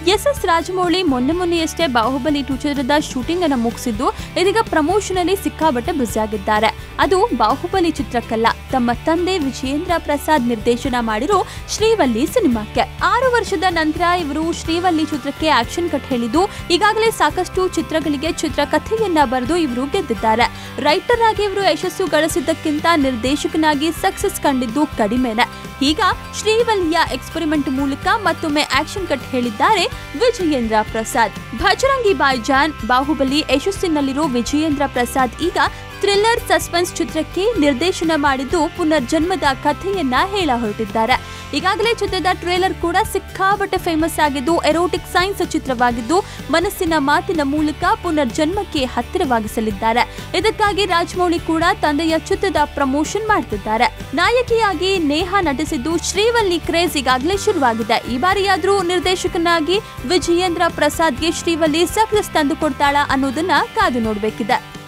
S S Rajamouli ಮೊನ್ನೆ ಮೊನ್ನೆಯಷ್ಟೇ Bahubali to ಚಿತ್ರದ ಶೂಟಿಂಗ್ ಅನ್ನು ಮುಗಿಸಿದ್ದು ಇದೀಗ ಪ್ರಮೋಷನ್ ಅಲ್ಲಿ ಸಿಕ್ಕಾಬಟ್ಟೆ ಬ್ಯುಸಿ ಆಗಿದ್ದಾರೆ ಅದು ಬಾಹುಬಲಿ ಚಿತ್ರಕ್ಕಲ್ಲ ತಮ್ಮ ತಂದೆ ವಿಜಯೇಂದ್ರ ಪ್ರಸಾದ್ ನಿರ್ದೇಶನ ಮಾಡಿರೋ ಶ್ರೀವಲ್ಲಿ ಸಿನಿಮಾಕ್ಕೆ ಆರು ವರ್ಷದ ನಂತರ ಇವರು ಶ್ರೀವಲ್ಲಿ ಚಿತ್ರಕ್ಕೆ ಆಕ್ಷನ್ ಕಟ್ ಹೇಳಿದ್ದು ಈಗಾಗಲೇ ಸಾಕಷ್ಟು ಚಿತ್ರಗಳಿಗೆ ಚಿತ್ರಕಥೆಯನ್ನ ಬರೆದು ಇವರು ಗೆದ್ದಿದ್ದಾರೆ ರೈಟರ್ ಆಗಿ ಇವರು ಯಶಸ್ಸು ಗಳಿಸಿದ್ದಕ್ಕಿಂತ ನಿರ್ದೇಶಕನಾಗಿ ಸಕ್ಸಸ್ ಕಂಡಿದ್ದು ಕಡಿಮೆನೆ ಈಗ ಶ್ರೀವಲ್ಲಿಯ ಎಕ್ಸ್ಪೆರಿಮೆಂಟ್ ಮೂಲಕ ಮತ್ತೊಮ್ಮೆ ಆಕ್ಷನ್ ಕಟ್ ಹೇಳಿದ್ದಾರೆ ವಿಜಯೇಂದ್ರ ಪ್ರಸಾದ್ ಭಜರಂಗಿ ಬಾಯ್ಜಾನ್ ಬಾಹುಬಲಿ ಯಶಸ್ಸಿನಲ್ಲಿರೋ ವಿಜಯೇಂದ್ರ ಪ್ರಸಾದ್ ಈಗ ಥ್ರಿಲ್ಲರ್ ಸಸ್ಪೆನ್ಸ್ ಚಿತ್ರಕ್ಕೆ ನಿರ್ದೇಶನ ಮಾಡಿದ್ದು ಪುನರ್ಜನ್ಮದ ಕಥೆಯನ್ನ ಹೇಳ ಹೊರಟಿದ್ದಾರೆ ಈಗಾಗಲೇ ಚಿತ್ರದ ಟ್ರೇಲರ್ ಕೂಡ ಸಿಕ್ಕಾಬಟ್ಟೆ ಫೇಮಸ್ ಆಗಿದ್ದು ಎರೋಟಿಕ್ ಸೈನ್ಸ್ ಚಿತ್ರವಾಗಿದ್ದು ಮನಸ್ಸಿನ ಮಾತಿನ ಮೂಲಕ ಪುನರ್ಜನ್ಮಕ್ಕೆ ಹತ್ತಿರವಾಗಿಸಲಿದ್ದಾರೆ ಇದಕ್ಕಾಗಿ ರಾಜಮೌಳಿ ಕೂಡ ತಂದೆಯ ಚಿತ್ರದ ಪ್ರಮೋಷನ್ ಮಾಡ್ತಿದ್ದಾರೆ ನಾಯಕಿಯಾಗಿ ನೇಹಾ ನಟಿಸಿದ್ದು ಶ್ರೀವಲ್ಲಿ ಕ್ರೇಜ್ ಈಗಾಗಲೇ ಶುರುವಾಗಿದೆ ಈ ಬಾರಿಯಾದ್ರೂ ನಿರ್ದೇಶಕನಾಗಿ ವಿಜಯೇಂದ್ರ ಪ್ರಸಾದ್ಗೆ ಶ್ರೀವಲ್ಲಿ ಸಕ್ಸಸ್ ತಂದು ಕೊಡ್ತಾಳ ಅನ್ನೋದನ್ನ ಕಾದು ನೋಡ್ಬೇಕಿದೆ